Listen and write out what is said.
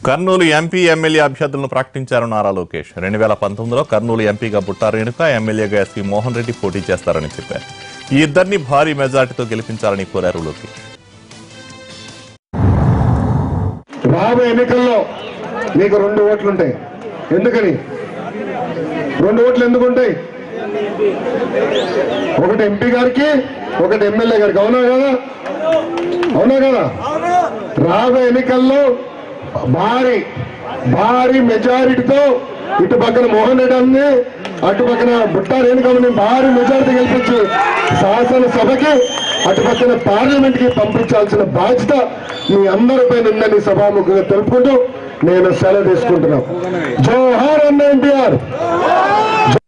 Kurnool MP MLA అభ్యర్థులను ప్రకటించారు నారా లోకేష్ రెండు వేల పంతొమ్మిదిలో కర్నూలు ఎంపీగా బుట్టా రేణుక ఎమ్మెల్యేగా ఎస్పీ మోహన్ రెడ్డి పోటీ చేస్తారని చెప్పారు ఈ ఇద్దరిని భారీ మెజార్టీతో గెలిపించాలని కోరారు లోకేష్ రాబోయే ఎన్నికల్లో మీకు రెండు ఓట్లు ఉంటాయి ఎందుకని రెండు ఓట్లు ఎందుకు ఉంటాయి ఒకటి ఎంపీ గారికి ఒకటి ఎమ్మెల్యే గారికి అవునా కదా అవునా కదా రాబోయే ఎన్నికల్లో భారీ భారీ మెజారిటీతో ఇటు పక్కన మోహన్ రెడ్డి అన్ని అటు పక్కన బుట్టా రేణుకమ్మని భారీ మెజారిటీ గెలిపించి శాసనసభకి అటు పక్కన పార్లమెంట్ కి పంపించాల్సిన బాధ్యత మీ అందరిపై ఉందని సభాముఖంగా తెలుపుకుంటూ నేను సెలవు తీసుకుంటున్నాను జోహార్ అన్న ఎన్టీఆర్